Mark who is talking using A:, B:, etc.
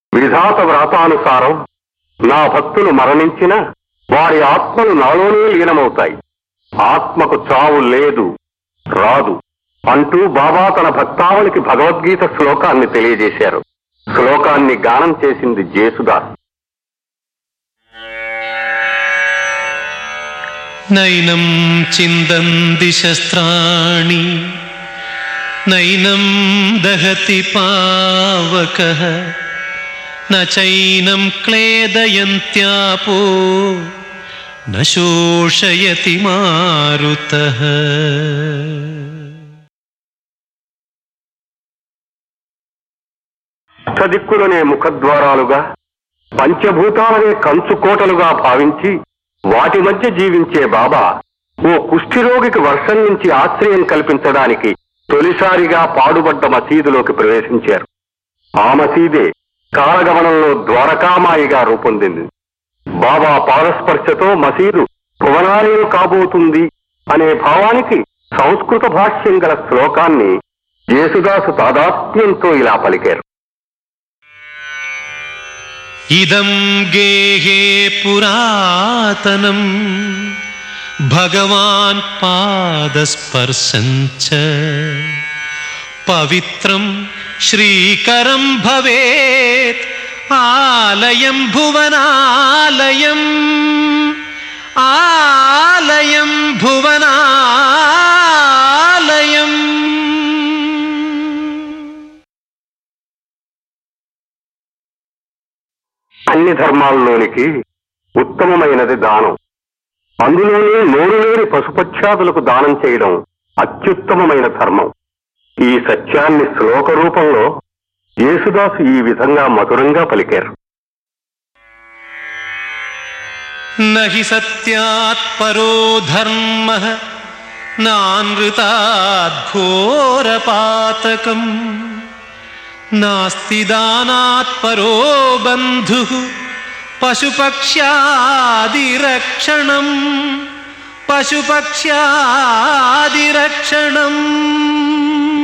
A: విధాత వ్రాతానుసారం నా భక్తులు మరణించిన వారి ఆత్మలు నాలోనే లీనమవుతాయి ఆత్మకు చావు లేదు రాదు అంటూ బాబా తన భక్తావళికి భగవద్గీత శ్లోకాన్ని తెలియజేశారు శ్లోకాన్ని గానం చేసింది జేసుదాస్
B: నైనం చిందంది శస్త్రాణి నైనం దహతి పావక నైనం క్లేదయంత్యాపో న శోషయతి మారుత
A: అష్టదిక్కులనే ముఖద్వారాలుగా పంచభూతాలనే కంచుకోటలుగా భావించి వాటి మధ్య జీవించే బాబా ఓ కుష్ఠిరోగికి వర్షం నుంచి ఆశ్రయం కల్పించడానికి తొలిసారిగా పాడుబడ్డ మసీదులోకి ప్రవేశించారు ఆ మసీదే కాలగమనంలో ద్వారకామాయిగా రూపొందింది బాబా పాదస్పర్శతో మసీదు భువనాలయం కాబోతుంది అనే భావానికి సంస్కృత భాష్యం గల శ్లోకాన్ని యేసుదాసు తాదాత్మ్యంతో ఇలా పలికారు
B: ఇదం గేహే పురాతనం భగవాన్ పాదస్పర్శం చ పవిత్రం శ్రీకరం భవేత్ ఆలయం భువనాలయం ఆలయం భువనాలయం
A: అన్ని ధర్మాల్లోనికి ఉత్తమమైనది దానం అందులోనే నోరు లేని పశుపక్షాదులకు దానం చేయడం అత్యుత్తమమైన ధర్మం ఈ సత్యాన్ని శ్లోక రూపంలో యేసుదాసు ఈ విధంగా మధురంగా పలికారు
B: నహి సత్యాత్ పరో ధర్మ నానృతాత్ ఘోరపాతకం నాస్తి దానాత్ పరో బంధు పశుపక్ష్యాదిరక్షణం పశుపక్ష్యాదిరక్షణం